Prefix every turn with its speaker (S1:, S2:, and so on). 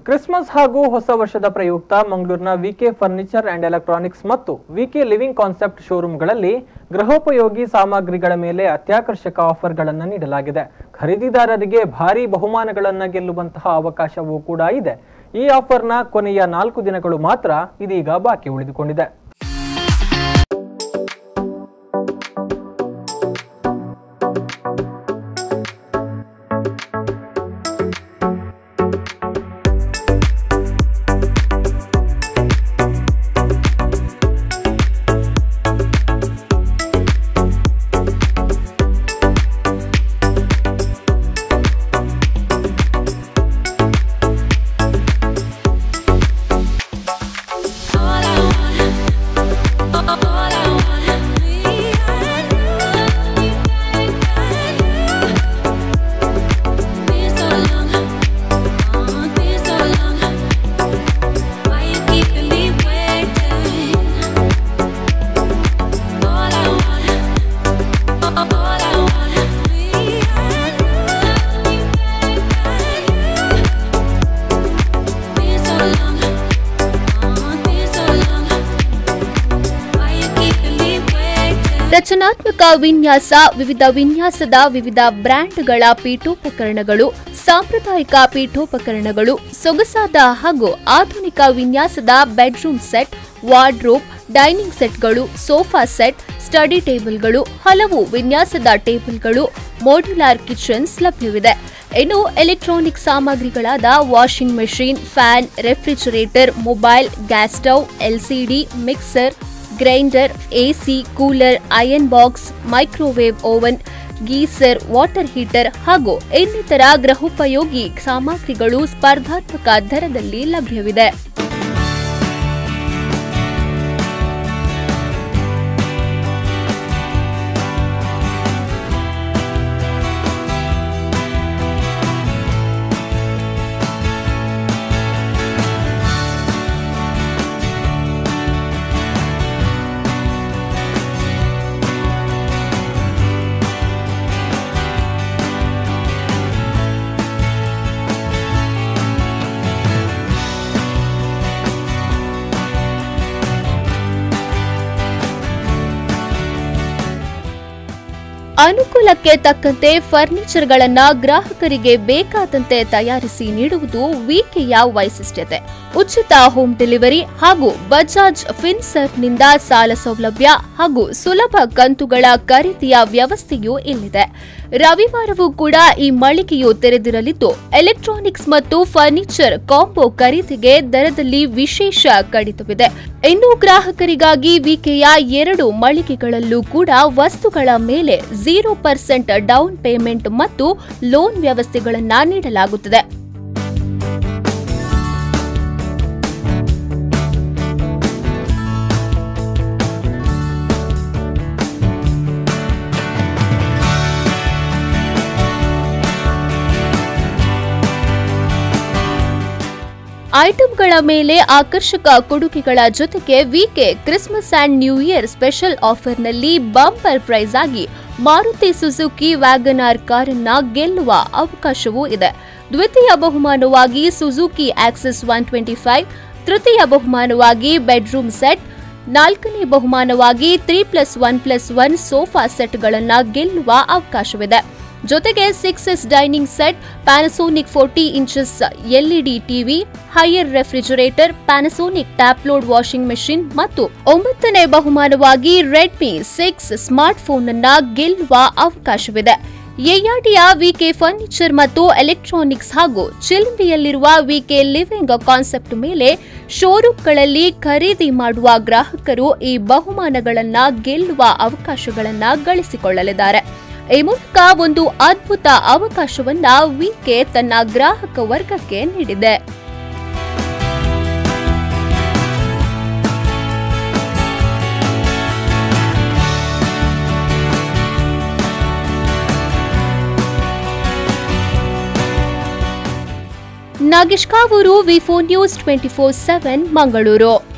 S1: Christmas ಹಾಗೂ ಹೊಸ ವರ್ಷದ ಪ್ರಯುಕ್ತ ಮಂಗಳೂರಿನ ವಿಕೆ ಫರ್ನಿಚರ್ ಅಂಡ್ ಎಲೆಕ್ಟ್ರಾನಿಕ್ಸ್ ಮತ್ತು ವಿಕೆ ಲಿವಿಂಗ್ ಕಾನ್ಸೆಪ್ಟ್ ಶೋರೂಮ್ಗಳಲ್ಲಿ ಗೃಹೋಪಯೋಗಿ ಸಾಮಗ್ರಿಗಳ ಮೇಲೆ ಅತ್ಯಾಕರ್ಷಕ ಆಫರ್ಗಳನ್ನು ನೀಡಲಾಗಿದೆ ಖರೀದಿದಾರರಿಗೆ ಭಾರಿ ಬಹುಮಾನಗಳನ್ನು ಗೆಲ್ಲುವಂತಹ ಅವಕಾಶವೂ ಕೂಡ ಇದೆ ಈ ಆಫರ್ನ ಕೊನೆಯ ನಾಲ್ಕು ದಿನಗಳು ಮಾತ್ರ ಇದೀಗ ಬಾಕಿ ಉಳಿದುಕೊಂಡಿದೆ
S2: All I want, all I want, me and you, been so long, oh, been so long. Why you keeping me waiting? All I want, all I want, me and you, been so long.
S3: ರಚನಾತ್ಮಕ ವಿನ್ಯಾಸ ವಿವಿಧ ವಿನ್ಯಾಸದ ವಿವಿಧ ಬ್ರ್ಯಾಂಡ್ಗಳ ಪೀಠೋಪಕರಣಗಳು ಸಾಂಪ್ರದಾಯಿಕ ಪೀಠೋಪಕರಣಗಳು ಸೊಗಸಾದ ಹಾಗೂ ಆಧುನಿಕ ವಿನ್ಯಾಸದ ಬೆಡ್ರೂಮ್ ಸೆಟ್ ವಾರ್ಡ್ರೋಬ್ ಡೈನಿಂಗ್ ಸೆಟ್ಗಳು ಸೋಫಾ ಸೆಟ್ ಸ್ಟಡಿ ಟೇಬಲ್ಗಳು ಹಲವು ವಿನ್ಯಾಸದ ಟೇಬಲ್ಗಳು ಮಾಡ್ಯುಲಾರ್ ಕಿಚನ್ಸ್ ಲಭ್ಯವಿದೆ ಇನ್ನು ಎಲೆಕ್ಟ್ರಾನಿಕ್ ಸಾಮಗ್ರಿಗಳಾದ washing machine fan refrigerator mobile gas stove LCD mixer grinder AC cooler iron box microwave oven geyser water heater ಹಾಗೂ ಇನ್ನಿತರ ಗೃಹೋಪಯೋಗಿ ಸಾಮಗ್ರಿಗಳು ಸ್ಪರ್ಧಾತ್ಮಕ ದರದಲ್ಲಿ ಲಭ್ಯವಿದೆ ಅನುಕೂಲಕ್ಕೆ ತಕ್ಕಂತೆ ಫರ್ನಿಚರ್ಗಳನ್ನ ಗ್ರಾಹಕರಿಗೆ ಬೇಕಾದಂತೆ ತಯಾರಿಸಿ ನೀಡುವುದು ವಿಕೆಯ ವೈಶಿಷ್ಟ್ಯತೆ ಉಚಿತ ಹೋಮ್ ಡೆಲಿವರಿ ಹಾಗೂ ಬಜಾಜ್ ಫಿನ್ಸರ್ವ್ನಿಂದ ಸಾಲ ಸೌಲಭ್ಯ ಹಾಗೂ ಸುಲಭ ಕಂತುಗಳ ಖರೀದಿಯ ವ್ಯವಸ್ಥೆಯೂ ಇಲ್ಲಿದೆ ರವಿವಾರವೂ ಕೂಡ ಈ ಮಳಿಗೆಯು ತೆರೆದಿರಲಿದ್ದು ಎಲೆಕ್ಟ್ರಾನಿಕ್ಸ್ ಮತ್ತು ಫರ್ನಿಚರ್ ಕಾಂಬೋ ಖರೀದಿಗೆ ದರದಲ್ಲಿ ವಿಶೇಷ ಕಡಿತವಿದೆ ಇನ್ನು ಗ್ರಾಹಕರಿಗಾಗಿ ವಿಕೆಯ ಎರಡು ಮಳಿಗೆಗಳಲ್ಲೂ ಕೂಡ ವಸ್ತುಗಳ ಮೇಲೆ ಝೀರೋ ಪರ್ಸೆಂಟ್ ಡೌನ್ ಪೇಮೆಂಟ್ ಮತ್ತು ಲೋನ್ ವ್ಯವಸ್ಥೆಗಳನ್ನ ನೀಡಲಾಗುತ್ತದೆ ಐಟಂಗಳ ಮೇಲೆ ಆಕರ್ಷಕ ಕೊಡುಗೆಗಳ ಜೊತೆಗೆ VK Christmas and new year special ಆಫರ್ನಲ್ಲಿ ಬಂಪರ್ ಪ್ರೈಸ್ ಆಗಿ ಮಾರುತಿ ಸುಜುಕಿ ವ್ಯಾಗನಾರ್ ಕಾರನ್ನ ಗೆಲ್ಲುವ ಅವಕಾಶವೂ ಇದೆ ದ್ವಿತೀಯ ಬಹುಮಾನವಾಗಿ Suzuki Access one twenty five ತೃತೀಯ ಬಹುಮಾನವಾಗಿ ಬೆಡ್ರೂಮ್ ಸೆಟ್ ನಾಲ್ಕನೇ ಬಹುಮಾನವಾಗಿ three plus one plus one sofa ಸೆಟ್ಗಳನ್ನ ಗೆಲ್ಲುವ ಅವಕಾಶವಿದೆ ಜೊತೆಗೆ six S dining set Panasonic forty inches LED TV Haier refrigerator Panasonic tap load washing machine ಮತ್ತು ಒಂಬತ್ತನೇ ಬಹುಮಾನವಾಗಿ ರೆಡ್ಮಿ ಸಿಕ್ಸ್ ಸ್ಮಾರ್ಟ್ ಫೋನ್ ಅನ್ನ ಗೆಲ್ಲುವ ಅವಕಾಶವಿದೆ ಎಯಾಟಿಯ ವಿಕೆ ಫರ್ನಿಚರ್ ಮತ್ತು ಎಲೆಕ್ಟ್ರಾನಿಕ್ಸ್ ಹಾಗೂ ಚಿಲ್ಬಿಯಲ್ಲಿರುವ ವಿಕೆ ಲಿವಿಂಗ್ ಕಾನ್ಸೆಪ್ಟ್ ಮೇಲೆ ಶೋರೂಮ್ಗಳಲ್ಲಿ ಖರೀದಿ ಮಾಡುವ ಗ್ರಾಹಕರು ಈ ಬಹುಮಾನಗಳನ್ನ ಗೆಲ್ಲುವ ಅವಕಾಶಗಳನ್ನ ಗಳಿಸಿಕೊಳ್ಳಲಿದ್ದಾರೆ ಈ ಮೂಲಕ ಒಂದು ಅದ್ಭುತ ಅವಕಾಶವನ್ನ ವಿಕೆ ತನ್ನ ಗ್ರಾಹಕ ವರ್ಗಕ್ಕೆ ನೀಡಿದೆ Nagesh Kavoor V four news twenty four seven Mangaluru